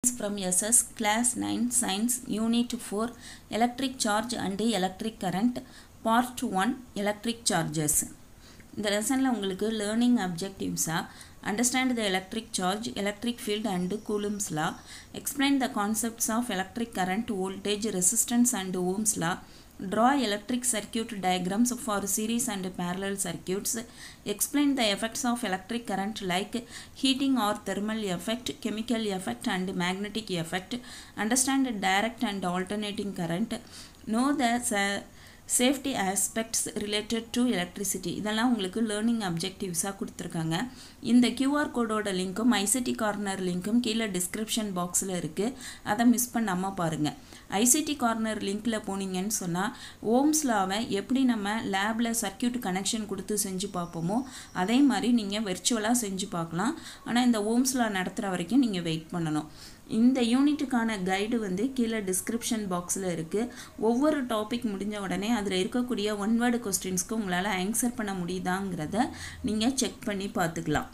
from SS class 9 science unit 4 electric charge and electric current part 1 electric charges இந்த லெசனில் உங்களுக்கு learning அப்ஜெக்டிவ்ஸாக understand the electric charge electric field and Coulomb's law explain the concepts of electric current voltage resistance and Ohm's law draw electric circuit diagrams for series and parallel circuits explain the effects of electric current like heating or thermal effect chemical effect and magnetic effect understand direct and alternating current know the sa- safety aspects related to electricity இதெல்லாம் உங்களுக்கு learning அப்ஜெக்டிவ்ஸாக கொடுத்துருக்காங்க இந்த QR கோடோட லிங்க்கும் ICT corner லிங்க்கும் கீழே description பாக்ஸில் இருக்குது அதை மிஸ் பண்ணாமல் பாருங்கள் ஐசிடி கார்னர் லிங்க்கில் போனீங்கன்னு சொன்னால் ஓம்ஸ் லாவை எப்படி நம்ம லேபில் சர்க்கியூட் கனெக்ஷன் கொடுத்து செஞ்சு பார்ப்போமோ அதே மாதிரி நீங்கள் வெர்ச்சுவலாக செஞ்சு பார்க்கலாம் ஆனால் இந்த ஓம்ஸ் லா நடத்துகிற வரைக்கும் நீங்கள் வெயிட் பண்ணணும் இந்த யூனிட்டுக்கான கைடு வந்து கீழே டிஸ்கிரிப்ஷன் பாக்ஸில் இருக்குது ஒவ்வொரு டாபிக் முடிஞ்ச உடனே அதில் இருக்கக்கூடிய ஒன் வேர்டு கொஸ்டின்ஸ்க்கு உங்களால் ஆன்சர் பண்ண முடியுதாங்கிறத நீங்கள் செக் பண்ணி பார்த்துக்கலாம்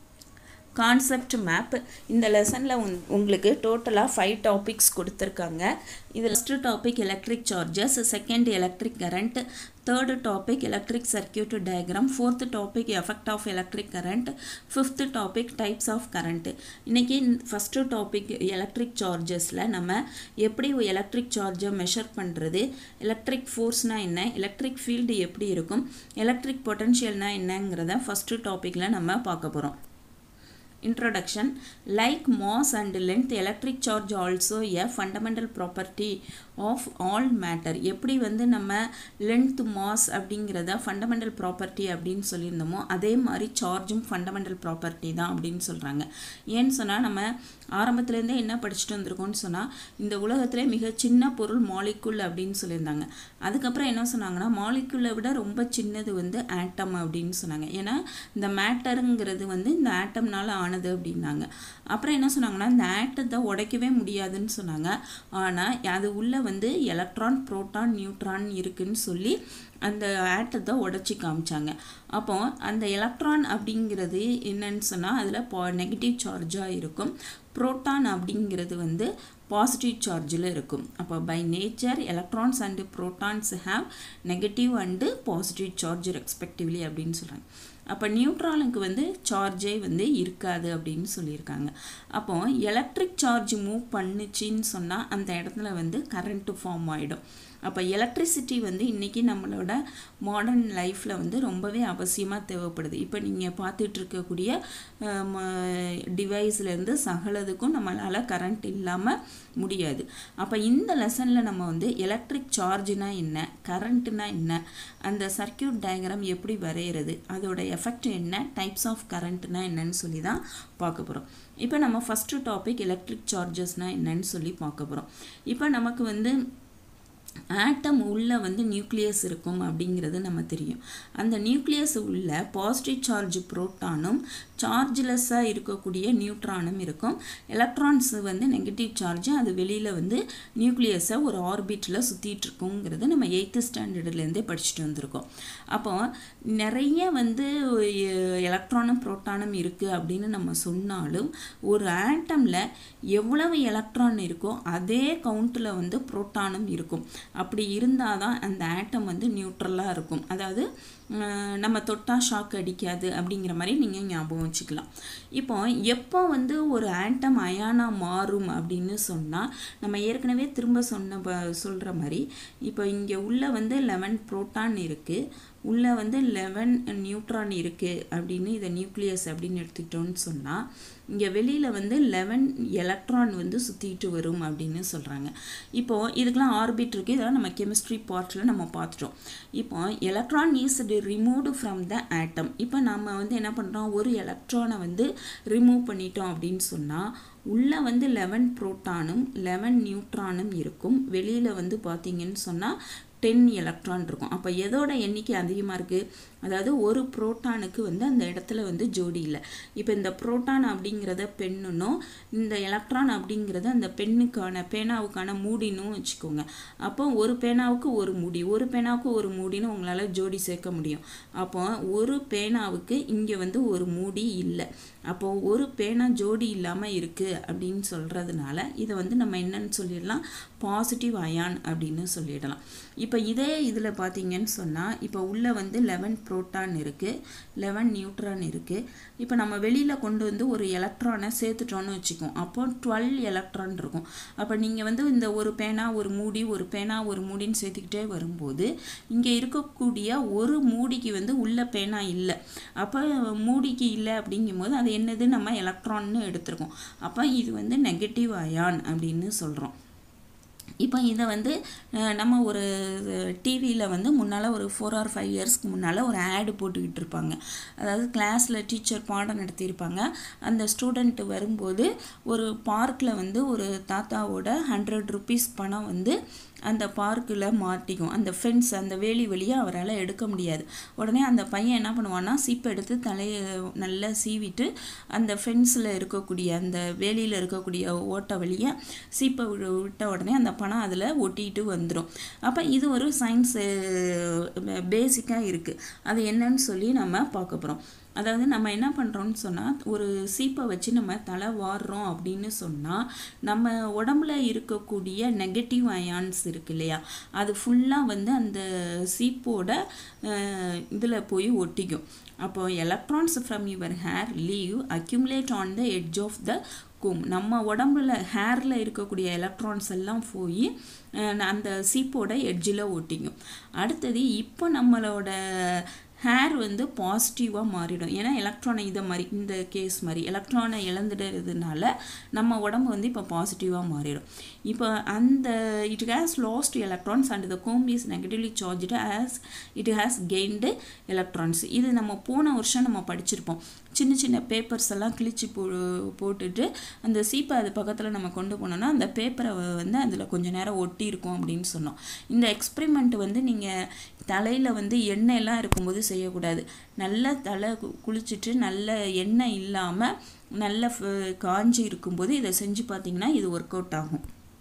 கான்செப்ட் மேப் இந்த லெசனில் உங்களுக்கு டோட்டலாக ஃபைவ் டாபிக்ஸ் கொடுத்துருக்காங்க இதில் first topic electric charges second electric current third topic electric circuit diagram fourth topic effect of electric current fifth topic types of current இன்றைக்கி ஃபஸ்ட்டு டாபிக் எலக்ட்ரிக் சார்ஜஸில் நம்ம எப்படி எலக்ட்ரிக் சார்ஜை மெஷர் பண்ணுறது எலக்ட்ரிக் ஃபோர்ஸ்னால் என்ன electric field எப்படி இருக்கும் electric பொட்டன்ஷியல்னால் என்னங்கிறத ஃபஸ்ட்டு டாப்பிக்கில் நம்ம பார்க்க போகிறோம் introduction like mass and length electric charge also a fundamental property of all matter எப்படி வந்து நம்ம length mass அப்படிங்கிறத fundamental property அப்படின்னு சொல்லியிருந்தோமோ அதே மாதிரி சார்ஜும் fundamental property தான் அப்படின்னு சொல்கிறாங்க ஏன்னு சொன்னால் நம்ம ஆரம்பத்துலேருந்தே என்ன படிச்சுட்டு வந்திருக்கோம்னு சொன்னால் இந்த உலகத்தில் மிக சின்ன பொருள் மாலிக்குள் அப்படின்னு சொல்லியிருந்தாங்க அதுக்கப்புறம் என்ன சொன்னாங்கன்னா மாலிக்குள்ளை விட ரொம்ப சின்னது வந்து ஆட்டம் அப்படின்னு சொன்னாங்க ஏன்னா இந்த மேட்டருங்கிறது வந்து இந்த ஆட்டம்னால ஆனது அப்படின்னாங்க அப்புறம் என்ன சொன்னாங்கன்னா இந்த ஆட்டத்தை உடைக்கவே முடியாதுன்னு சொன்னாங்க ஆனால் அது உள்ளே வந்து எலக்ட்ரான் புரோட்டான் நியூட்ரான் இருக்குன்னு சொல்லி அந்த ஆட்டத்தை உடச்சி காமிச்சாங்க அப்போ அந்த எலக்ட்ரான் அப்படிங்கிறது என்னன்னு சொன்னால் அதில் பா நெகட்டிவ் சார்ஜாக இருக்கும் புரோட்டான் அப்படிங்கிறது வந்து பாசிட்டிவ் சார்ஜில் இருக்கும் அப்போ by nature electrons and protons have negative and positive charge respectively அப்படின்னு சொல்கிறாங்க அப்போ நியூட்ரானுக்கு வந்து சார்ஜே வந்து இருக்காது அப்படின்னு சொல்லியிருக்காங்க அப்போ எலக்ட்ரிக் சார்ஜ் மூவ் பண்ணுச்சின்னு சொன்னால் அந்த இடத்துல வந்து கரண்ட்டு ஃபார்ம் ஆகிடும் அப்போ எலக்ட்ரிசிட்டி வந்து இன்றைக்கி நம்மளோட மாடர்ன் லைஃப்பில் வந்து ரொம்பவே அவசியமாக தேவைப்படுது இப்போ நீங்கள் பார்த்துட்டு இருக்கக்கூடிய டிவைஸ்லேருந்து சகலதுக்கும் நம்மளால் கரண்ட் இல்லாமல் முடியாது அப்போ இந்த லெசனில் நம்ம வந்து எலக்ட்ரிக் சார்ஜ்னா என்ன கரண்ட்னா என்ன அந்த சர்க்கியூட் டயக்ராம் எப்படி வரைகிறது அதோட எஃபெக்ட் என்ன டைப்ஸ் ஆஃப் கரண்ட்னா என்னன்னு சொல்லி தான் பார்க்க போகிறோம் இப்போ நம்ம ஃபஸ்ட்டு டாபிக் எலக்ட்ரிக் சார்ஜஸ்னால் என்னன்னு சொல்லி பார்க்க போகிறோம் இப்போ நமக்கு வந்து ஆட்டம் உள்ளே வந்து நியூக்ளியஸ் இருக்கும் அப்படிங்கிறது நம்ம தெரியும் அந்த நியூக்ளியஸ் உள்ள பாசிட்டிவ் சார்ஜ் புரோட்டானும் சார்ஜ்லெஸ்ஸாக இருக்கக்கூடிய நியூட்ரானும் இருக்கும் எலக்ட்ரான்ஸ் வந்து நெகட்டிவ் சார்ஜ் அது வெளியில் வந்து நியூக்ளியஸை ஒரு ஆர்பிட்டில் சுற்றிட்டு இருக்குங்கிறது நம்ம எயித்து ஸ்டாண்டர்ட்லேருந்தே படிச்சுட்டு வந்திருக்கோம் அப்போ நிறைய வந்து எலக்ட்ரானும் புரோட்டானும் இருக்குது அப்படின்னு நம்ம சொன்னாலும் ஒரு ஆட்டமில் எவ்வளவு எலக்ட்ரான் இருக்கோ அதே கவுண்ட்டில் வந்து புரோட்டானும் இருக்கும் அப்படி இருந்தால் தான் அந்த ஆட்டம் வந்து நியூட்ரலாக இருக்கும் அதாவது நம்ம தொட்டால் ஷாக் அடிக்காது அப்படிங்கிற மாதிரி நீங்கள் ஞாபகம் வச்சுக்கலாம் இப்போ எப்போ வந்து ஒரு ஆட்டம் அயானாக மாறும் அப்படின்னு சொன்னால் நம்ம ஏற்கனவே திரும்ப சொன்ன சொல்கிற மாதிரி இப்போ இங்கே உள்ளே வந்து லெவன் ப்ரோட்டான் இருக்குது உள்ளே வந்து லெவன் நியூட்ரான் இருக்குது அப்படின்னு இதை நியூக்ளியஸ் அப்படின்னு எடுத்துக்கிட்டோன்னு சொன்னால் இங்கே வெளியில் வந்து லெவன் எலக்ட்ரான் வந்து சுற்றிட்டு வரும் அப்படின்னு சொல்கிறாங்க இப்போது இதுக்கெலாம் ஆர்பிட் இருக்குது இதெல்லாம் நம்ம கெமிஸ்ட்ரி பார்ட்டில் நம்ம பார்த்துட்டோம் இப்போ electron is removed from the atom இப்போ நம்ம வந்து என்ன பண்ணுறோம் ஒரு எலக்ட்ரானை வந்து ரிமூவ் பண்ணிட்டோம் அப்படின்னு சொன்னால் உள்ளே வந்து லெவன் ப்ரோட்டானும் லெவன் நியூட்ரானும் இருக்கும் வெளியில் வந்து பார்த்தீங்கன்னு சொன்னால் டென் எலக்ட்ரான் இருக்கும் அப்போ எதோட எண்ணிக்கை அதிகமாக இருக்குது அதாவது ஒரு புரோட்டானுக்கு வந்து அந்த இடத்துல வந்து ஜோடி இல்லை இப்போ இந்த புரோட்டான் அப்படிங்கிறத பெண்ணுனும் இந்த எலக்ட்ரான் அப்படிங்கிறத அந்த பெண்ணுக்கான பேனாவுக்கான மூடினும் வச்சுக்கோங்க அப்போ ஒரு பேனாவுக்கு ஒரு மூடி ஒரு பேனாவுக்கு ஒரு மூடின்னு உங்களால் ஜோடி சேர்க்க முடியும் அப்போ ஒரு பேனாவுக்கு இங்கே வந்து ஒரு மூடி இல்லை அப்போ ஒரு பேனா ஜோடி இல்லாமல் இருக்குது அப்படின்னு சொல்கிறதுனால இதை வந்து நம்ம என்னன்னு சொல்லிடலாம் பாசிட்டிவ் அயான் அப்படின்னு சொல்லிடலாம் இப்போ இதே இதில் பார்த்தீங்கன்னு சொன்னால் இப்போ உள்ளே வந்து லெவன் புரோட்டான் இருக்குது லெவன் நியூட்ரான் இருக்குது இப்போ நம்ம வெளியில் கொண்டு வந்து ஒரு எலக்ட்ரானை சேர்த்துட்டோன்னு வச்சுக்கோம் அப்போ டுவெல் எலக்ட்ரான் இருக்கும் அப்போ நீங்கள் வந்து இந்த ஒரு பேனா ஒரு மூடி ஒரு பேனா ஒரு மூடின்னு சேர்த்துக்கிட்டே வரும்போது இங்கே இருக்கக்கூடிய ஒரு மூடிக்கு வந்து உள்ள பேனா இல்லை அப்போ மூடிக்கு இல்லை அப்படிங்கும்போது அது என்னது நம்ம எலக்ட்ரான்னு எடுத்திருக்கோம் அப்போ இது வந்து நெகட்டிவ் அயான் அப்படின்னு சொல்கிறோம் இப்போ இதை வந்து அஹ், நம்ம ஒரு டிவியில் வந்து முன்னால் ஒரு ஃபோர் ஆர் ஃபைவ் இயர்ஸ்க்கு முன்னால் ஒரு ஆடு போட்டுக்கிட்டு இருப்பாங்க அதாவது கிளாஸில் டீச்சர் பாடம் நடத்தியிருப்பாங்க அந்த ஸ்டூடெண்ட் வரும்போது ஒரு பார்க்கில் வந்து ஒரு தாத்தாவோட ஹண்ட்ரட் ருபீஸ் பணம் வந்து அந்த பார்க்கில் மாட்டிக்கும் அந்த ஃபென்ஸ் அந்த வேலி வழியாக அவரால் எடுக்க முடியாது உடனே அந்த பையன் என்ன பண்ணுவான்னா சீப்பை எடுத்து தலையை நல்லா சீவிட்டு அந்த ஃபென்ஸில் இருக்கக்கூடிய அந்த வேலியில் இருக்கக்கூடிய ஓட்டை வழியாக சீப்பை விட- விட்ட உடனே அந்த பணம் அதில் ஒட்டிட்டு வந்துடும் அப்போ இது ஒரு சயின்ஸ் பேசிக்காக இருக்குது அது என்னன்னு சொல்லி நம்ம பார்க்க போகிறோம் அதாவது நம்ம என்ன பண்ணுறோம்னு சொன்னால் ஒரு சீப்பை வச்சு நம்ம தலை வாடுறோம் அப்படின்னு சொன்னால் நம்ம உடம்புல இருக்கக்கூடிய நெகட்டிவ் அயான்ஸ் இருக்கு இல்லையா அது ஃபுல்லாக வந்து அந்த சீப்போட இதில் போய் ஒட்டிக்கும் அப்போ electrons from your hair leave accumulate on the edge of the comb நம்ம உடம்புல ஹேரில் இருக்கக்கூடிய எலக்ட்ரான்ஸ் எல்லாம் போய் அந்த சீப்போட எட்ஜில் ஒட்டிக்கும் அடுத்தது இப்போ நம்மளோட ஹேர் வந்து பாசிட்டிவாக மாறிடும் ஏன்னா எலக்ட்ரானை இதை மாதிரி இந்த கேஸ் மாதிரி எலக்ட்ரானை இழந்துடுறதுனால நம்ம உடம்பு வந்து இப்போ பாசிட்டிவாக மாறிடும் இப்போ அந்த it has lost electrons and the comb is negatively charged as it has gained electrons இது நம்ம போன வருஷம் நம்ம படிச்சிருப்போம் சின்ன சின்ன பேப்பர்ஸ் எல்லாம் கிழிச்சு போ போட்டுட்டு அந்த சீப்பை அது பக்கத்தில் நம்ம கொண்டு போனோம்னா அந்த பேப்பரை வந்து அதில் கொஞ்ச நேரம் ஒட்டி இருக்கும் அப்படின்னு சொன்னோம் இந்த எக்ஸ்பெரிமெண்ட் வந்து நீங்கள் தலையில் வந்து எண்ணெய் எல்லாம் இருக்கும்போது செய்யக்கூடாது நல்ல தலை கு- குளிச்சுட்டு நல்ல எண்ணெய் இல்லாமல் நல்ல ஃப- காஞ்சி இருக்கும்போது இதை செஞ்சு பார்த்தீங்கன்னா இது ஒர்க் அவுட் ஆகும்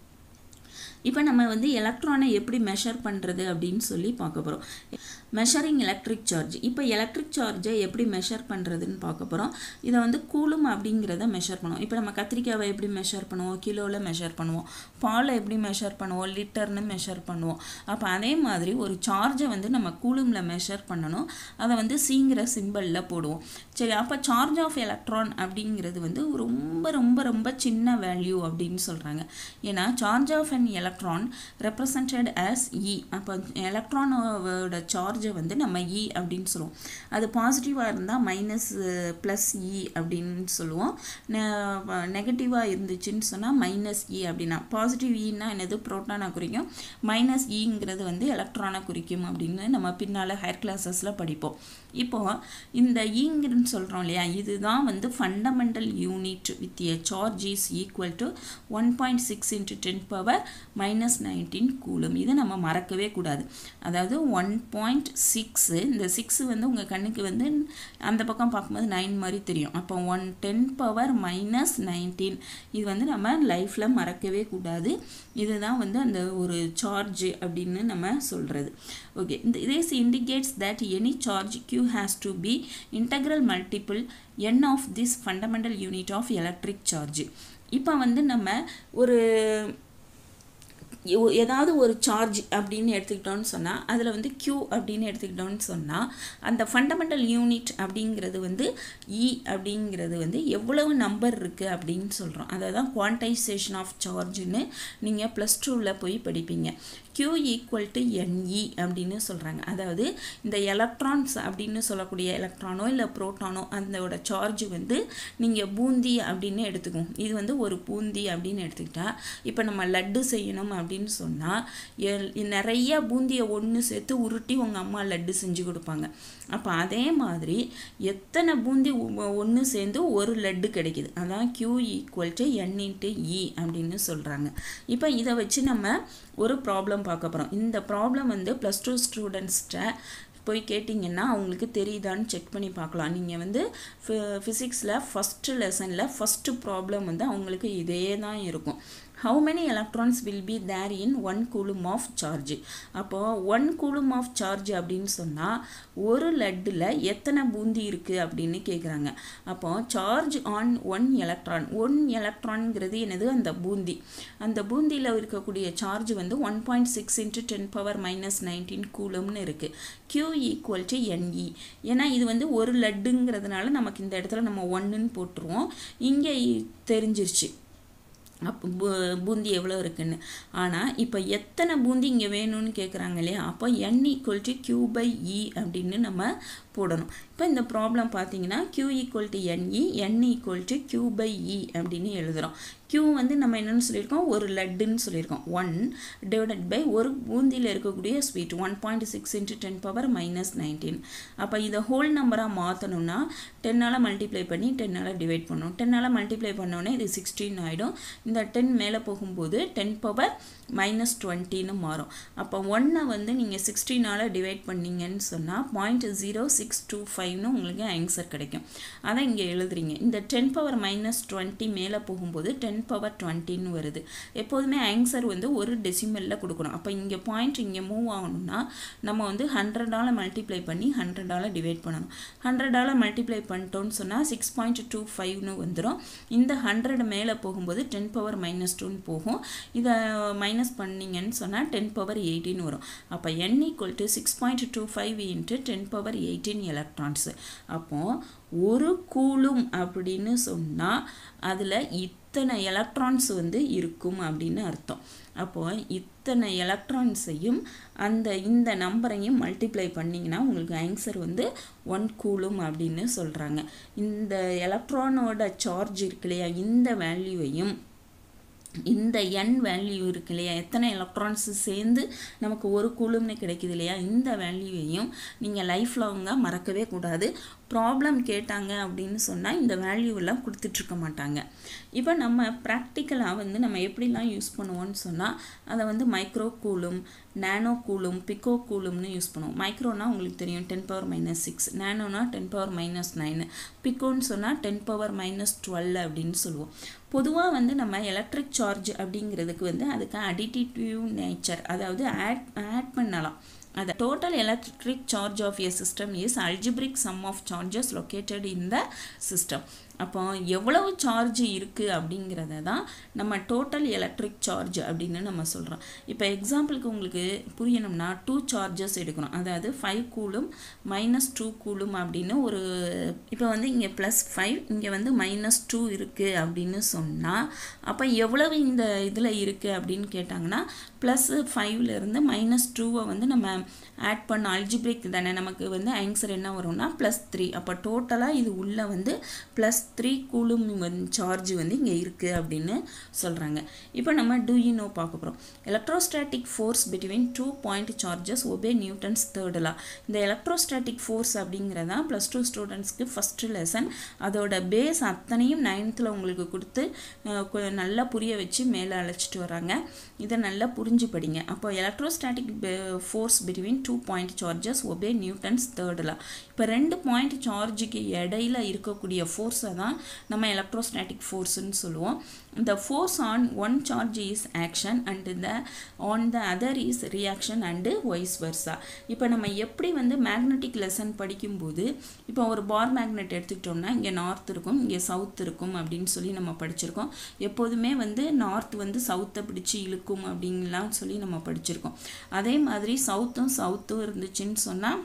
இப்போ நம்ம வந்து எலக்ட்ரானை எப்படி மெஷர் பண்ணுறது அப்படின்னு சொல்லி பார்க்க போகிறோம் மெஷரிங் எலக்ட்ரிக் சார்ஜ் இப்போ எலக்ட்ரிக் சார்ஜை எப்படி மெஷர் பண்ணுறதுன்னு பார்க்க போகிறோம் இதை வந்து கூலும் அப்படிங்கிறத மெஷர் பண்ணுவோம் இப்போ நம்ம கத்திரிக்காவை எப்படி மெஷர் பண்ணுவோம் கிலோவில் மெஷர் பண்ணுவோம் பாலை எப்படி மெஷர் பண்ணுவோம் லிட்டர்னு மெஷர் பண்ணுவோம் அப்போ அதே மாதிரி ஒரு சார்ஜை வந்து நம்ம கூலுமில் மெஷர் பண்ணணும் அதை வந்து சீங்கிற சிம்பிளில் போடுவோம் சரி அப்போ சார்ஜ் ஆஃப் எலக்ட்ரான் அப்படிங்கிறது வந்து ரொம்ப ரொம்ப ரொம்ப சின்ன வேல்யூ அப்படின்னு சொல்கிறாங்க ஏன்னா charge of an electron represented as e அப்போ எலக்ட்ரானோட சார்ஜை வந்து நம்ம இ அப்படின்னு சொல்லுவோம் அது பாசிட்டிவாக இருந்தால் மைனஸ் ப்ளஸ் இ அப்படின்னு சொல்லுவோம் நெகட்டிவாக இருந்துச்சுன்னு சொன்னால் மைனஸ் இ அப்படின்னா பாசிட்டிவ் இன்னா என்னது ப்ரோட்டானை குறிக்கும் மைனஸ் இங்கிறது வந்து எலக்ட்ரானை குறிக்கும் அப்படின்னு நம்ம பின்னால் ஹையர் கிளாஸஸில் படிப்போம் இப்போ இந்த ஈங்கிறன்னு சொல்கிறோம் இல்லையா இதுதான் வந்து fundamental unit with a charge is equal to one point six into ten power minus nineteen coulomb இது நம்ம மறக்கவே கூடாது அதாவது ஒன் பாயிண்ட் சிக்ஸு இந்த சிக்ஸு வந்து உங்கள் கண்ணுக்கு வந்து அந்த பக்கம் பார்க்கும்போது நைன் மாதிரி தெரியும் அப்போ one ten power minus nineteen இது வந்து நம்ம லைஃப்பில் மறக்கவே கூடாது இதுதான் வந்து அந்த ஒரு சார்ஜ் அப்படின்னு நம்ம சொல்கிறது ஓகே இந்த this indicates that any charge q has to be integral multiple n of this fundamental unit of electric charge இப்போ வந்து நம்ம ஒரு எ- ஏதாவது ஒரு சார்ஜ் அப்படின்னு எடுத்துக்கிட்டோம்னு சொன்னால் அதில் வந்து Q அப்படின்னு எடுத்துக்கிட்டோம்னு சொன்னால் அந்த ஃபண்டமெண்டல் யூனிட் அப்படிங்கிறது வந்து இ அப்படிங்கிறது வந்து எவ்வளவு நம்பர் இருக்குது அப்படின்னு சொல்கிறோம் அதை தான் குவான்டைசேஷன் ஆஃப் சார்ஜ்னு நீங்கள் ப்ளஸ் டூவில் போய் படிப்பீங்க Q ஈக்குவல் டு என்இ அப்படின்னு சொல்கிறாங்க அதாவது இந்த எலக்ட்ரான்ஸ் அப்படின்னு சொல்லக்கூடிய எலக்ட்ரானோ இல்லை ப்ரோட்டானோ அதோட சார்ஜ் வந்து நீங்கள் பூந்தி அப்படின்னு எடுத்துக்குவோம் இது வந்து ஒரு பூந்தி அப்படின்னு எடுத்துக்கிட்டா இப்போ நம்ம லட்டு செய்யணும் அப்படின்னு சொன்னால் நிறைய பூந்தியை ஒன்று சேர்த்து உருட்டி உங்கள் அம்மா லட்டு செஞ்சு கொடுப்பாங்க அப்போ அதே மாதிரி எத்தனை பூந்தி ஒன்று சேர்ந்து ஒரு லட்டு கிடைக்குது அதான் Q equal to n into e அப்படின்னு சொல்கிறாங்க இப்போ இதை வச்சு நம்ம ஒரு ப்ராப்ளம் பார்க்க போகிறோம் இந்த ப்ராப்ளம் வந்து ப்ளஸ் டூ ஸ்டூடெண்ட்ஸ்கிட்ட போய் கேட்டிங்கன்னா அவங்களுக்கு தெரியுதான்னு செக் பண்ணி பார்க்கலாம் நீங்கள் வந்து ஃபிசிக்ஸில் ஃபஸ்ட்டு லெசனில் ஃபஸ்ட்டு ப்ராப்ளம் வந்து அவங்களுக்கு இதே தான் இருக்கும் how many electrons will be there in one coulomb of charge அப்போது ஒன் கூலும் ஆஃப் சார்ஜ் அப்படின்னு சொன்னால் ஒரு லட்டில் எத்தனை பூந்தி இருக்குது அப்படின்னு கேட்குறாங்க அப்போ charge on one electron one எலக்ட்ரான்ங்கிறது என்னது அந்த பூந்தி அந்த பூந்தியில் இருக்கக்கூடிய சார்ஜ் வந்து one point six into ten power minus nineteen கூலம்னு இருக்குது q ஈக்குவல் டு என்இ ஏன்னா இது வந்து ஒரு லட்டுங்கிறதுனால நமக்கு இந்த இடத்துல நம்ம ஒன்றுன்னு போட்டுருவோம் இங்கே தெரிஞ்சிருச்சு அப்போ பூ பூந்தி எவ்வளோ இருக்குன்னு ஆனால் இப்போ எத்தனை பூந்தி இங்கே வேணும்னு கேட்குறாங்க இல்லையா அப்போ n equal to q by e அப்படின்னு நம்ம போடணும் இப்போ இந்த ப்ராப்ளம் பார்த்தீங்கன்னா q equal to n e n equal to q by e அப்படின்னு எழுதுகிறோம் கியூ வந்து நம்ம என்னென்னு சொல்லியிருக்கோம் ஒரு லட்டுன்னு சொல்லியிருக்கோம் ஒன் டிவைடட் பை ஒரு பூந்தியில் இருக்கக்கூடிய sweet one point six into ten power minus nineteen அப்போ இதை ஹோல் நம்பராக மாற்றணும்னா டென்னால் மல்டிப்ளை பண்ணி டென்னால் டிவைட் பண்ணணும் டென்னால் மல்டிப்ளை பண்ணோன்னே இது சிக்ஸ்டீன் ஆகிடும் இந்த டென் மேலே போகும்போது டென் பவர் மைனஸ் டுவெண்ட்டின்னு மாறும் அப்போ ஒன்னை வந்து நீங்கள் சிக்ஸ்டீனால் டிவைட் பண்ணீங்கன்னு சொன்னால் பாயிண்ட் ஜீரோ சிக்ஸ் டூ ஃபைவ்னு உங்களுக்கு ஆன்சர் கிடைக்கும் அதை இங்கே எழுதுறீங்க இந்த டென் பவர் மைனஸ் டுவெண்ட்டி மேலே போகும்போது டென் பவர் டுவெண்ட்டின்னு வருது எப்போதுமே ஆன்சர் வந்து ஒரு டெசிமலில் கொடுக்கணும் அப்போ இங்கே பாயிண்ட் இங்கே மூவ் ஆகணும்னா நம்ம வந்து ஹண்ட்ரடால் மல்டிப்ளை பண்ணி ஹண்ட்ரடால் டிவைட் பண்ணணும் ஹண்ட்ரடால் மல்டிப்ளை பண்ணிட்டோன்னு சொன்னால் சிக்ஸ் பாயிண்ட் டூ ஃபைவ்னு வந்துடும் இந்த ஹண்ட்ரட் மேலே போகும்போது டென் பவர் மைனஸ் டூன்னு போகும் இதை மைனஸ் பண்ணிங்கன்னு சொன்னால் டென் பவர் எயிட்டின்னு வரும் அப்போ n equal to six point two five into ten power eighteen electrons அப்போது ஒரு கூலும் அப்படின்னு சொன்னால் அதில் இத்தனை எலக்ட்ரான்ஸ் வந்து இருக்கும் அப்படின்னு அர்த்தம் அப்போ இத்தனை எலக்ட்ரான்ஸையும் அந்த இந்த நம்பரையும் மல்டிப்ளை பண்ணிங்கன்னா உங்களுக்கு ஆன்சர் வந்து ஒன் கூலும் அப்படின்னு சொல்கிறாங்க இந்த எலக்ட்ரானோட சார்ஜ் இருக்கு இல்லையா இந்த வேல்யூவையும் இந்த என் வேல்யூ இருக்கு இல்லையா எத்தனை எலக்ட்ரான்ஸ் சேர்ந்து நமக்கு ஒரு கூலும்னு கிடைக்குது இல்லையா இந்த வேல்யூவையும் நீங்கள் லைஃப் லாங்காக மறக்கவே கூடாது ப்ராப்ளம் கேட்டாங்க அப்படின்னு சொன்னால் இந்த வேல்யூவெல்லாம் கொடுத்துட்ருக்க மாட்டாங்க இப்போ நம்ம ப்ராக்டிக்கலாக வந்து நம்ம எப்படிலாம் யூஸ் பண்ணுவோம்னு சொன்னால் அதை வந்து micro coulomb nano coulomb pico கூலும்னு யூஸ் பண்ணுவோம் மைக்ரோனா உங்களுக்கு தெரியும் டென் பவர் மைனஸ் சிக்ஸ் நேனோனா டென் பவர் மைனஸ் நைனு பிக்கோன்னு சொன்னால் டென் பவர் மைனஸ் டுவெல் அப்படின்னு சொல்லுவோம் பொதுவாக வந்து நம்ம எலக்ட்ரிக் சார்ஜ் அப்படிங்கிறதுக்கு வந்து அதுக்கு அடிட்டிவ் நேச்சர் அதாவது ஆட் ஆட் பண்ணலாம் the total electric charge of a system is algebraic sum of charges located in the system அப்போ எவ்வளவு சார்ஜ் இருக்குது அப்படிங்கிறத தான் நம்ம டோட்டல் எலக்ட்ரிக் சார்ஜ் அப்படின்னு நம்ம சொல்கிறோம் இப்போ எக்ஸாம்பிளுக்கு உங்களுக்கு புரியணும்னா டூ சார்ஜஸ் எடுக்கணும் அதாவது five coulomb minus two coulomb அப்படின்னு ஒரு இப்போ வந்து இங்கே ப்ளஸ் ஃபைவ் இங்கே வந்து மைனஸ் டூ இருக்குது அப்படின்னு சொன்னால் அப்போ எவ்வளவு இந்த இதில் இருக்குது அப்படின்னு கேட்டாங்கன்னா ப்ளஸ் ஃபைவ்லேருந்து மைனஸ் டூவை வந்து நம்ம ஆட் பண்ண அல்ஜிபிரிக் தானே நமக்கு வந்து ஆன்சர் என்ன வரும்னா ப்ளஸ் த்ரீ அப்போ டோட்டலாக இது உள்ளே வந்து ப்ளஸ் த்ரீ கூலும் வந்து சார்ஜ் வந்து இங்கே இருக்குது அப்படின்னு சொல்கிறாங்க இப்போ நம்ம டூ யூ நோ பார்க்க போகிறோம் electrostatic force between two point charges obey Newton's தேர்டலா இந்த எலக்ட்ரோஸ்டாட்டிக் ஃபோர்ஸ் அப்படிங்கிறதா ப்ளஸ் டூ ஸ்டூடெண்ட்ஸ்க்கு ஃபஸ்ட்டு லெசன் அதோட பேஸ் அத்தனையும் நைன்த்தில் உங்களுக்கு கொடுத்து நல்லா புரிய வச்சு மேலே அழைச்சிட்டு வராங்க இதை நல்லா புரிஞ்சு படிங்க அப்போ electrostatic force between two point charges obey Newton's தேர்டலா இப்போ ரெண்டு பாயிண்ட் சார்ஜுக்கு இடையில இருக்கக்கூடிய ஃபோர்ஸை தான் நம்ம எலக்ட்ரோஸ்டாட்டிக் ஃபோர்ஸ்னு சொல்லுவோம் the force on one charge is action and the on the other is reaction and vice versa இப்போ நம்ம எப்படி வந்து மேக்னெட்டிக் லெசன் படிக்கும்போது இப்போ ஒரு பார் மேக்னெட் எடுத்துக்கிட்டோம்னா இங்கே நார்த் இருக்கும் இங்கே சவுத் இருக்கும் அப்படின்னு சொல்லி நம்ம படிச்சிருக்கோம் எப்போதுமே வந்து நார்த் வந்து சவுத்தை பிடிச்சி இழுக்கும் அப்படின்லாம் சொல்லி நம்ம படிச்சிருக்கோம் அதே மாதிரி சவுத்தும் சவுத்தும் இருந்துச்சுன்னு சொன்னால்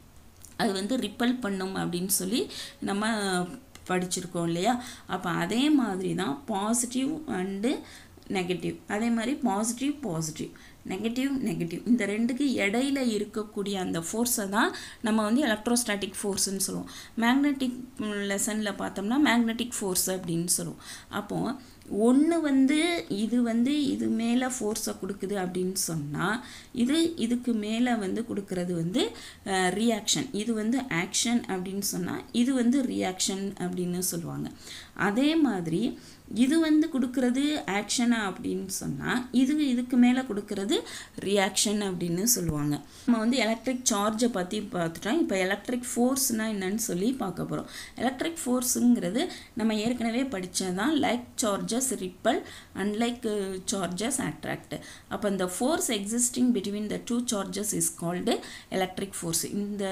அது வந்து ரிப்பல் பண்ணும் அப்படின்னு சொல்லி நம்ம படிச்சிருக்கோம் இல்லையா அப்போ அதே மாதிரி தான் பாசிட்டிவ் அண்டு நெகட்டிவ் அதே மாதிரி பாசிட்டிவ் பாசிட்டிவ் நெகட்டிவ் நெகட்டிவ் இந்த ரெண்டுக்கு இடையில இருக்கக்கூடிய அந்த ஃபோர்ஸை தான் நம்ம வந்து எலக்ட்ரோஸ்டாட்டிக் ஃபோர்ஸ்னு சொல்லுவோம் மேக்னெட்டிக் லெசனில் பார்த்தோம்னா மேக்னெட்டிக் ஃபோர்ஸ் அப்படின்னு சொல்லுவோம் அப்போது ஒன்று வந்து இது வந்து இது மேலே ஃபோர்ஸை கொடுக்குது அப்படின்னு சொன்னால் இது இதுக்கு மேலே வந்து கொடுக்கறது வந்து ரியாக்ஷன் இது வந்து ஆக்ஷன் அப்படின்னு சொன்னால் இது வந்து ரியாக்ஷன் அப்படின்னு சொல்லுவாங்க அதே மாதிரி இது வந்து கொடுக்கறது ஆக்ஷனா அப்படின்னு சொன்னால் இது இதுக்கு மேலே கொடுக்கறது ரியாக்ஷன் அப்படின்னு சொல்லுவாங்க நம்ம வந்து எலக்ட்ரிக் சார்ஜை பற்றி பார்த்துட்டோம் இப்போ எலக்ட்ரிக் ஃபோர்ஸ்னால் என்னன்னு சொல்லி பார்க்க போகிறோம் எலக்ட்ரிக் ஃபோர்ஸுங்கிறது நம்ம ஏற்கனவே படித்தது தான் like charges repel unlike charges attract அப்போ இந்த force existing between the two charges is called electric force இந்த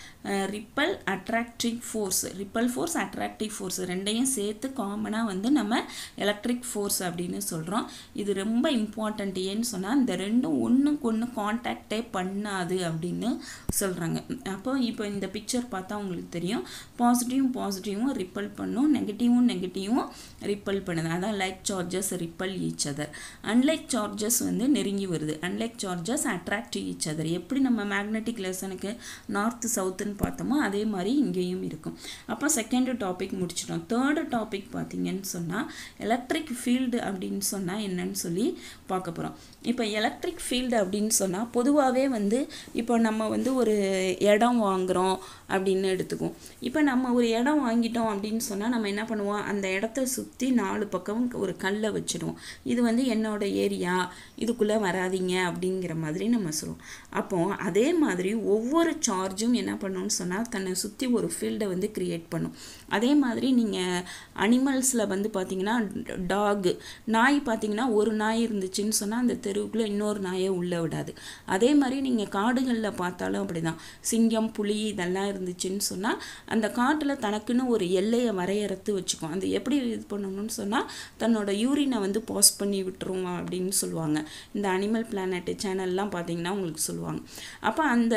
repel attractive force repel force attractive force ரெண்டையும் சேர்த்து காமனாக வந்து நம்ம எலக்ட்ரிக் ஃபோர்ஸ் அப்படின்னு சொல்கிறோம் இது ரொம்ப இம்பார்ட்டண்ட் ஏன்னு சொன்னால் இந்த ரெண்டும் ஒன்றுக்கு ஒன்று காண்டாக்டே பண்ணாது அப்படின்னு சொல்கிறாங்க அப்போ இப்போ இந்த பிக்சர் பார்த்தா உங்களுக்கு தெரியும் பாசிட்டிவும் பாசிட்டிவும் ரிப்பல் பண்ணும் நெகட்டிவும் நெகட்டிவும் ரிப்பல் பண்ணுது அதான் like charges repel each other unlike charges வந்து நெருங்கி வருது unlike charges attract each other எப்படி நம்ம மேக்னெட்டிக் லெசனுக்கு நார்த்து சவுத்துன்னு பார்த்தோமோ அதே மாதிரி இங்கேயும் இருக்கும் அப்போ செகண்ட் டாபிக் முடிச்சிட்டோம் தேர்டு டாபிக் பார்த்தீங்கன்னு சொன்னால் எலக்ட்ரிக் ஃபீல்டு அப்படின்னு சொன்னால் என்னன்னு சொல்லி பார்க்க போகிறோம் இப்போ எலக்ட்ரிக் ஃபீல்டு அப்படின்னு சொன்னால் பொதுவாகவே வந்து இப்போ நம்ம வந்து ஒரு இடம் வாங்குகிறோம் அப்படின்னு எடுத்துக்குவோம் இப்போ நம்ம ஒரு இடம் வாங்கிட்டோம் அப்படின்னு சொன்னால் நம்ம என்ன பண்ணுவோம் அந்த இடத்த சுற்றி நாலு பக்கம் ஒரு கல்லை வச்சுடுவோம் இது வந்து என்னோட ஏரியா இதுக்குள்ளே வராதீங்க அப்படிங்கிற மாதிரி நம்ம சொல்லுவோம் அப்போ அதே மாதிரி ஒவ்வொரு சார்ஜும் என்ன பண்ணணும்னு சொன்னால் தன்னை சுற்றி ஒரு ஃபீல்டை வந்து க்ரியேட் பண்ணும் அதே மாதிரி நீங்கள் அனிமல்ஸில் வந்து பார்த்தீங்கன்னா டாகு நாய் பார்த்தீங்கன்னா ஒரு நாய் இருந்துச்சுன்னு சொன்னால் அந்த தெருவுக்குள்ளே இன்னொரு நாயை உள்ளே விடாது அதே மாதிரி நீங்கள் காடுகளில் பார்த்தாலும் அப்படி தான் சிங்கம் புலி இதெல்லாம் இருந்துச்சுன்னு சொன்னால் அந்த காட்டில் தனக்குன்னு ஒரு எல்லையை வரையறுத்து வச்சுக்கும் அது எப்படி இது பண்ணணும்னு சொன்னால் தன்னோட யூரினை வந்து பாஸ் பண்ணி விட்டுரும் அப்படின்னு சொல்லுவாங்க இந்த அனிமல் பிளானட் சேனல்லாம் பார்த்தீங்கன்னா உங்களுக்கு சொல்லுவாங்க அப்போ அந்த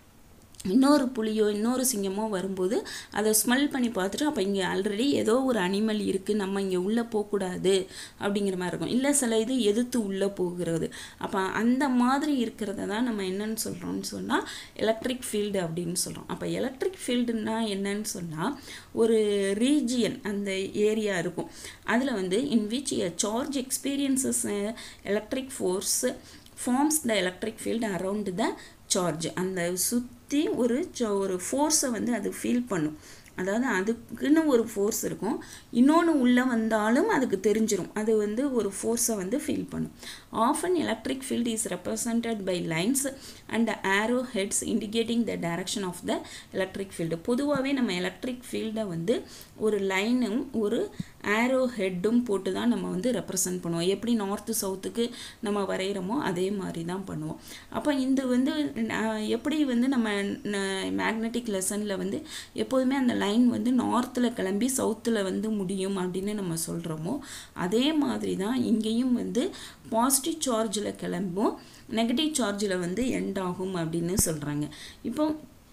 இன்னொரு புலியோ இன்னொரு சிங்கமோ வரும்போது அதை ஸ்மெல் பண்ணி பார்த்துட்டு அப்போ இங்கே ஆல்ரெடி ஏதோ ஒரு அனிமல் இருக்குது நம்ம இங்கே உள்ளே போகக்கூடாது அப்படிங்கிற மாதிரி இருக்கும் இல்லை சில இது எதிர்த்து உள்ளே போகிறது அப்போ அந்த மாதிரி இருக்கிறத தான் நம்ம என்னன்னு சொல்கிறோம்னு சொன்னால் எலக்ட்ரிக் ஃபீல்டு அப்படின்னு சொல்கிறோம் அப்போ எலக்ட்ரிக் ஃபீல்டுன்னா என்னன்னு சொன்னால் ஒரு ரீஜியன் அந்த ஏரியா இருக்கும் அதில் வந்து in which a charge experiences electric force forms the electric field around the charge அந்த சுற்றி ஒரு ஒரு ஃபோர்ஸை வந்து அது ஃபீல் பண்ணும் அதாவது அதுக்குன்னு ஒரு ஃபோர்ஸ் இருக்கும் இன்னொன்று உள்ளே வந்தாலும் அதுக்கு தெரிஞ்சிடும் அது வந்து ஒரு ஃபோர்ஸை வந்து ஃபீல் பண்ணும் often electric field is represented by lines and arrow heads indicating the direction of the electric field பொதுவாகவே நம்ம எலக்ட்ரிக் ஃபீல்டை வந்து ஒரு லைனும் ஒரு ஆரோ ஹெட்டும் போட்டு தான் நம்ம வந்து ரெப்ரசன்ட் பண்ணுவோம் எப்படி நார்த்து சவுத்துக்கு நம்ம வரைகிறோமோ அதே மாதிரி தான் பண்ணுவோம் அப்போ இந்த வந்து எப்படி வந்து நம்ம மேக்னெட்டிக் லெசனில் வந்து எப்போதுமே அந்த லைன் வந்து நார்த்தில் கிளம்பி சவுத்தில் வந்து முடியும் அப்படின்னு நம்ம சொல்கிறோமோ அதே மாதிரி தான் இங்கேயும் வந்து பாசிட்டிவ் சார்ஜில் கிளம்பும் நெகட்டிவ் சார்ஜில் வந்து எண்ட் ஆகும் அப்படின்னு சொல்கிறாங்க இப்போ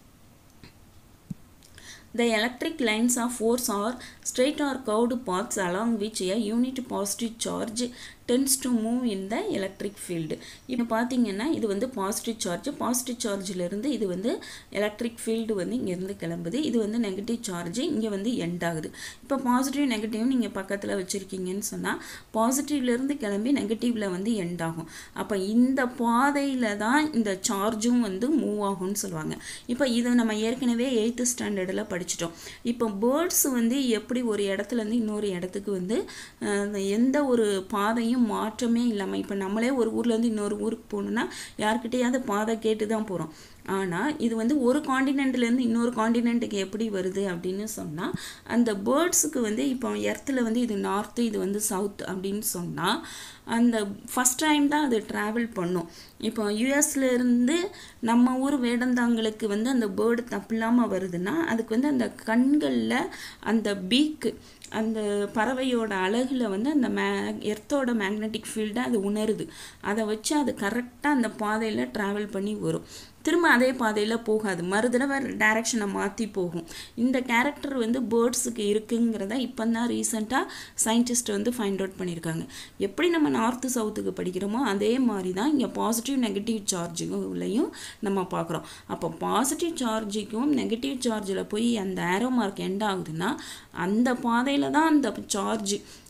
The electric lines of force are straight or curved paths along which a unit positive charge tends to move in the electric field இப்போ பார்த்தீங்கன்னா இது வந்து பாசிட்டிவ் சார்ஜ் பாசிட்டிவ் சார்ஜிலேருந்து இது வந்து எலக்ட்ரிக் ஃபீல்டு வந்து இங்கேருந்து கிளம்புது இது வந்து நெகட்டிவ் சார்ஜ் இங்கே வந்து எண்ட் ஆகுது இப்போ பாசிட்டிவ் நெகட்டிவ் நீங்கள் பக்கத்தில் வச்சுருக்கீங்கன்னு சொன்னால் பாசிட்டிவ்லேருந்து கிளம்பி நெகட்டிவில் வந்து எண்ட் ஆகும் அப்போ இந்த பாதையில் தான் இந்த சார்ஜும் வந்து மூவ் ஆகும்னு சொல்லுவாங்க இப்போ இதை நம்ம ஏற்கனவே எயித்து ஸ்டாண்டர்டில் படிச்சிட்டோம் இப்போ பேர்ட்ஸ் வந்து எப்படி ஒரு இடத்துலேருந்து இன்னொரு இடத்துக்கு வந்து எந்த ஒரு பாதையும் எங்கேயும் மாற்றமே இல்லாமல் இப்போ நம்மளே ஒரு ஊர்லேருந்து இன்னொரு ஊருக்கு போகணுன்னா யார்கிட்டயாவது பாதை கேட்டு தான் போகிறோம் ஆனால் இது வந்து ஒரு காண்டினென்ட்லேருந்து இன்னொரு காண்டினென்ட்டுக்கு எப்படி வருது அப்படின்னு சொன்னால் அந்த பேர்ட்ஸுக்கு வந்து இப்போ எர்த்தில் வந்து இது நார்த்து இது வந்து சவுத் அப்படின்னு சொன்னால் அந்த ஃபஸ்ட் டைம் தான் அது ட்ராவல் பண்ணும் இப்போ யூஎஸ்லேருந்து நம்ம ஊர் வேடந்தாங்களுக்கு வந்து அந்த பேர்டு தப்பில்லாமல் வருதுன்னா அதுக்கு வந்து அந்த கண்களில் அந்த பீக்கு அந்த பறவையோட அழகில் வந்து அந்த மே எர்த்தோட மேக்னெட்டிக் ஃபீல்டை அது உணருது அதை வச்சு அது கரெக்டாக அந்த பாதையில் ட்ராவல் பண்ணி வரும் திரும்ப அதே பாதையில் போகாது மறுதடவை டைரக்ஷனை மாற்றி போகும் இந்த கேரக்டர் வந்து பேர்ட்ஸுக்கு இருக்குங்கிறத இப்போ தான் ரீசெண்டாக சயின்டிஸ்ட் வந்து ஃபைண்ட் அவுட் பண்ணியிருக்காங்க எப்படி நம்ம நார்த்து சவுத்துக்கு படிக்கிறோமோ அதே மாதிரி தான் இங்கே பாசிட்டிவ் நெகட்டிவ் சார்ஜுலையும் நம்ம பார்க்குறோம் அப்போ பாசிட்டிவ் சார்ஜுக்கும் நெகட்டிவ் சார்ஜில் போய் அந்த ஏரோ மார்க் எண்ட் ஆகுதுன்னா அந்த பாதையில் தான் அந்த சார்ஜ்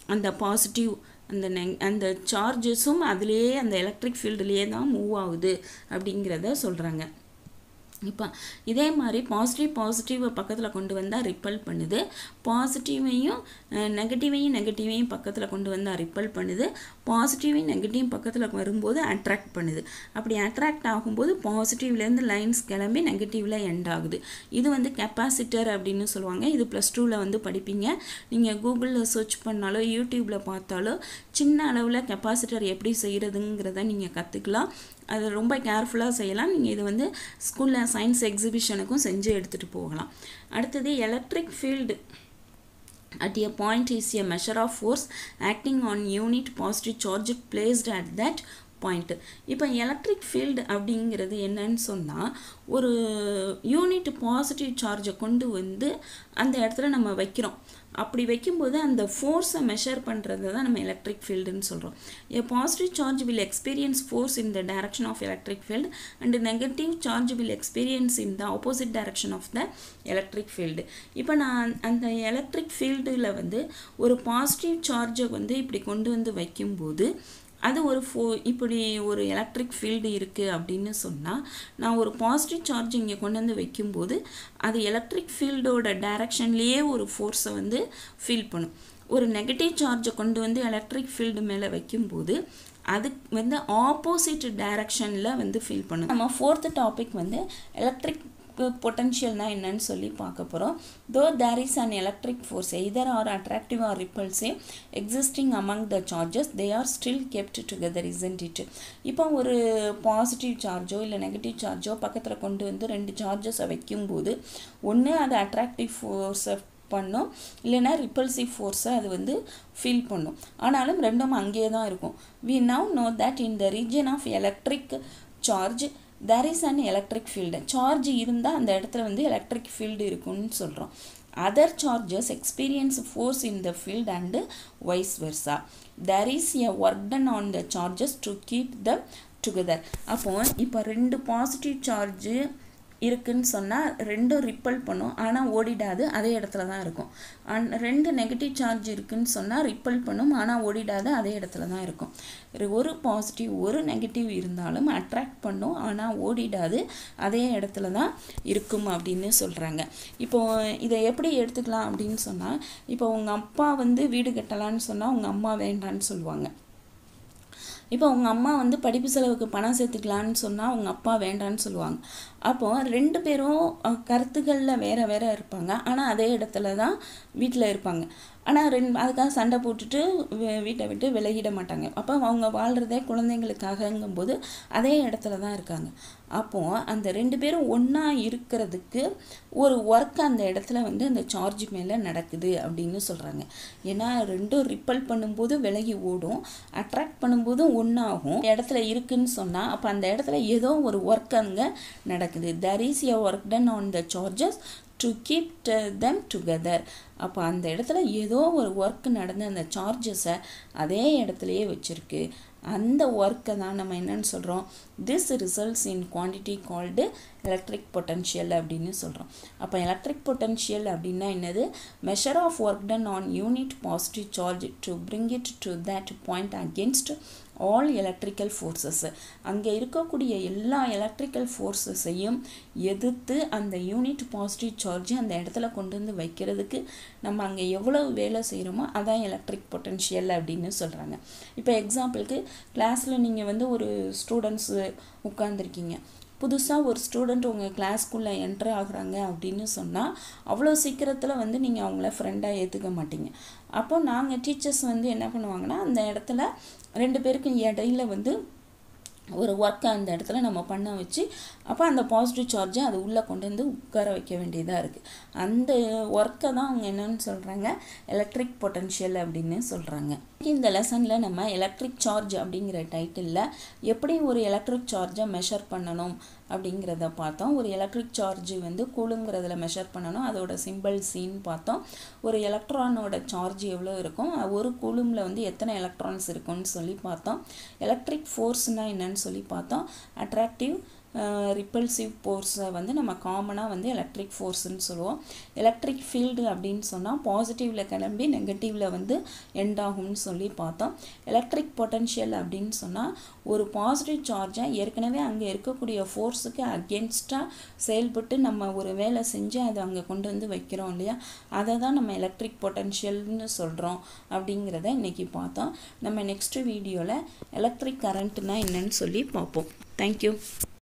அந்த பாசிட்டிவ் அந்த நெங் அந்த சார்ஜஸும் அதுலேயே அந்த எலக்ட்ரிக் ஃபீல்டுலேயே தான் மூவ் ஆகுது அப்படிங்கிறத சொல்கிறாங்க இப்போ இதே மாதிரி பாசிட்டிவ் பாசிட்டிவை பக்கத்தில் கொண்டு வந்தால் ரிப்பல் பண்ணுது பாசிட்டிவையும் நெகட்டிவையும் நெகட்டிவையும் பக்கத்தில் கொண்டு வந்தால் ரிப்பல் பண்ணுது பாசிட்டிவையும் நெகட்டிவ் பக்கத்தில் வரும்போது அட்ராக்ட் பண்ணுது அப்படி அட்ராக்ட் ஆகும்போது பாசிட்டிவ்லேருந்து லைன்ஸ் கிளம்பி நெகட்டிவில் எண்ட் ஆகுது இது வந்து கெப்பாசிட்டர் அப்படின்னு சொல்லுவாங்க இது ப்ளஸ் டூவில் வந்து படிப்பீங்க நீங்கள் கூகுளில் சர்ச் பண்ணாலோ யூடியூப்பில் பார்த்தாலோ சின்ன அளவில் கெப்பாசிட்டர் எப்படி செய்கிறதுங்கிறத நீங்கள் கற்றுக்கலாம் அது ரொம்ப கேர்ஃபுல்லாக செய்யலாம் நீங்கள் இது வந்து ஸ்கூலில் சயின்ஸ் எக்ஸிபிஷனுக்கும் செஞ்சு எடுத்துகிட்டு போகலாம் அடுத்தது electric field at a point is a measure of force acting on unit positive charge placed at that point இப்போ எலக்ட்ரிக் ஃபீல்டு அப்படிங்கிறது என்னன்னு சொன்னால் ஒரு யூனிட் பாசிட்டிவ் சார்ஜை கொண்டு வந்து அந்த இடத்துல நம்ம வைக்கிறோம் அப்படி வைக்கும்போது அந்த ஃபோர்ஸை மெஷர் பண்ணுறது தான் நம்ம எலக்ட்ரிக் ஃபீல்டுன்னு சொல்கிறோம் a positive charge will experience force in the direction of electric field and negative charge will experience in the opposite direction of the electric field இப்போ நான் அந்த எலக்ட்ரிக் ஃபீல்டில் வந்து ஒரு பாசிட்டிவ் சார்ஜை வந்து இப்படி கொண்டு வந்து வைக்கும்போது அது ஒரு ஃபோ இப்படி ஒரு எலக்ட்ரிக் ஃபீல்டு இருக்குது அப்படின்னு சொன்னால் நான் ஒரு பாசிட்டிவ் சார்ஜ் இங்கே கொண்டு வந்து வைக்கும்போது அது எலக்ட்ரிக் ஃபீல்டோட டைரக்ஷன்லேயே ஒரு ஃபோர்ஸை வந்து ஃபீல் பண்ணும் ஒரு நெகட்டிவ் சார்ஜை கொண்டு வந்து எலக்ட்ரிக் ஃபீல்டு மேலே வைக்கும்போது அது வந்து ஆப்போசிட் டைரக்ஷனில் வந்து ஃபீல் பண்ணும் நம்ம ஃபோர்த்து டாபிக் வந்து எலக்ட்ரிக் பொட்டன்ஷியல்னா என்னன்னு சொல்லி பார்க்க போகிறோம் though there is an electric force either or attractive or repulsive existing among the charges they are still kept together isn't it இப்போ ஒரு பாசிட்டிவ் சார்ஜோ இல்லை நெகட்டிவ் சார்ஜோ பக்கத்தில் கொண்டு வந்து ரெண்டு சார்ஜஸை வைக்கும்போது ஒன்று அது அட்ராக்டிவ் ஃபோர்ஸை பண்ணும் இல்லைன்னா ரிப்பல்சிவ் ஃபோர்ஸை அது வந்து ஃபீல் பண்ணும் ஆனாலும் ரெண்டும் அங்கேயே தான் இருக்கும் we now know that in the region of electric charge there is an electric field charge இருந்தால் அந்த இடத்துல வந்து எலக்ட்ரிக் ஃபீல்டு இருக்குன்னு சொல்கிறோம் other charges experience force in the field and vice versa there is a work done on the charges to keep the together அப்போ இப்போ ரெண்டு positive charge இருக்குன்னு சொன்னால் ரெண்டும் ரிப்பல் பண்ணும் ஆனால் ஓடிடாது அதே இடத்துல தான் இருக்கும் அண்ட் ரெண்டு நெகட்டிவ் சார்ஜ் இருக்குன்னு சொன்னால் ரிப்பல் பண்ணும் ஆனால் ஓடிடாது அதே இடத்துல தான் இருக்கும் ஒரு பாசிட்டிவ் ஒரு நெகட்டிவ் இருந்தாலும் அட்ராக்ட் பண்ணும் ஆனால் ஓடிடாது அதே இடத்துல தான் இருக்கும் அப்படின்னு சொல்கிறாங்க இப்போ இதை எப்படி எடுத்துக்கலாம் அப்படின்னு சொன்னால் இப்போ உங்கள் அப்பா வந்து வீடு கட்டலான்னு சொன்னால் உங்கள் அம்மா வேண்டான்னு சொல்லுவாங்க இப்போ உங்கள் அம்மா வந்து படிப்பு செலவுக்கு பணம் சேர்த்துக்கலான்னு சொன்னால் உங்கள் அப்பா வேண்டான்னு சொல்லுவாங்க அப்போது ரெண்டு பேரும் கருத்துக்களில் வேறு வேறு இருப்பாங்க ஆனால் அதே இடத்துல தான் வீட்டில் இருப்பாங்க ஆனால் ரெண்டு அதுக்காக சண்டை போட்டுட்டு வீட்டை விட்டு விலகிட மாட்டாங்க அப்போ அவங்க வாழ்கிறதே குழந்தைங்களுக்காகங்கும்போது அதே இடத்துல தான் இருக்காங்க அப்போது அந்த ரெண்டு பேரும் ஒன்றா இருக்கிறதுக்கு ஒரு ஒர்க் அந்த இடத்துல வந்து அந்த சார்ஜ் மேலே நடக்குது அப்படின்னு சொல்கிறாங்க ஏன்னா ரெண்டும் ரிப்பல் பண்ணும்போது விலகி ஓடும் அட்ராக்ட் பண்ணும்போதும் ஒன்றாகும் இடத்துல இருக்குன்னு சொன்னால் அப்போ அந்த இடத்துல ஏதோ ஒரு ஒர்க் அங்கே நடக்குது there is a work done on the charges to keep them together அப்போ அந்த இடத்துல ஏதோ ஒரு ஒர்க் நடந்து அந்த சார்ஜஸை அதே இடத்துலையே வச்சுருக்கு அந்த ஒர்க்கை தான் நம்ம என்னன்னு சொல்கிறோம் this results in quantity called electric potential அப்படின்னு சொல்கிறோம் அப்போ எலக்ட்ரிக் பொட்டன்ஷியல் அப்படின்னா என்னது measure of work done on unit positive charge to bring it to that point against all electrical forces அங்கே இருக்கக்கூடிய எல்லா எலக்ட்ரிக்கல் ஃபோர்ஸஸையும் எதிர்த்து அந்த யூனிட் பாசிட்டிவ் சார்ஜ் அந்த இடத்துல கொண்டு வந்து வைக்கிறதுக்கு நம்ம அங்கே எவ்வளவு வேலை செய்கிறோமோ அதான் எலக்ட்ரிக் பொட்டன்ஷியல் அப்படின்னு சொல்கிறாங்க இப்போ எக்ஸாம்பிளுக்கு கிளாஸில் நீங்கள் வந்து ஒரு ஸ்டூடெண்ட்ஸு உட்காந்துருக்கீங்க புதுசாக ஒரு ஸ்டூடெண்ட் உங்கள் கிளாஸ்க்குள்ளே என்ட்ரு ஆகுறாங்க அப்படின்னு சொன்னால் அவ்வளோ சீக்கிரத்தில் வந்து நீங்கள் அவங்கள ஃப்ரெண்டாக ஏற்றுக்க மாட்டீங்க அப்போ நாங்கள் டீச்சர்ஸ் வந்து என்ன பண்ணுவாங்கன்னா அந்த இடத்துல ரெண்டு பேருக்கும் இடையில வந்து ஒரு ஒர்க்கை அந்த இடத்துல நம்ம பண்ண வச்சு அப்போ அந்த பாசிட்டிவ் சார்ஜை அது உள்ளே கொண்டு வந்து உட்கார வைக்க வேண்டியதாக இருக்குது அந்த ஒர்க்கை தான் அவங்க என்னன்னு சொல்கிறாங்க எலக்ட்ரிக் பொட்டன்ஷியல் அப்படின்னு சொல்கிறாங்க இந்த லெசனில் நம்ம எலக்ட்ரிக் சார்ஜ் அப்படிங்கிற டைட்டிலில் எப்படி ஒரு எலக்ட்ரிக் சார்ஜை மெஷர் பண்ணணும் அப்படிங்கிறத பார்த்தோம் ஒரு எலக்ட்ரிக் சார்ஜ் வந்து கூலுங்கிறதுல மெஷர் பண்ணணும் அதோட சிம்பிள் சீன் பார்த்தோம் ஒரு எலக்ட்ரானோட சார்ஜ் எவ்வளோ இருக்கும் ஒரு கூலுமில் வந்து எத்தனை எலக்ட்ரான்ஸ் இருக்கும்னு சொல்லி பார்த்தோம் எலக்ட்ரிக் ஃபோர்ஸ்னால் என்னன்னு சொல்லி பார்த்தோம் அட்ராக்டிவ் ரிப்பல்சிவ் ஃபோர்ஸை வந்து நம்ம காமனாக வந்து எலக்ட்ரிக் ஃபோர்ஸ்னு சொல்லுவோம் எலக்ட்ரிக் ஃபீல்டு அப்படின்னு சொன்னால் பாசிட்டிவில் கிளம்பி நெகட்டிவில் வந்து எண்ட் ஆகும்னு சொல்லி பார்த்தோம் எலக்ட்ரிக் பொட்டன்ஷியல் அப்படின்னு சொன்னால் ஒரு பாசிட்டிவ் சார்ஜை ஏற்கனவே அங்கே இருக்கக்கூடிய ஃபோர்ஸுக்கு அகேன்ஸ்டாக செயல்பட்டு நம்ம ஒரு வேலை செஞ்சு அதை அங்கே கொண்டு வந்து வைக்கிறோம் இல்லையா அதை தான் நம்ம எலக்ட்ரிக் பொட்டன்ஷியல்னு சொல்கிறோம் அப்படிங்கிறத இன்றைக்கி பார்த்தோம் நம்ம நெக்ஸ்ட் வீடியோவில் எலக்ட்ரிக் கரண்ட்னா என்னன்னு சொல்லி பார்ப்போம் தேங்க்யூ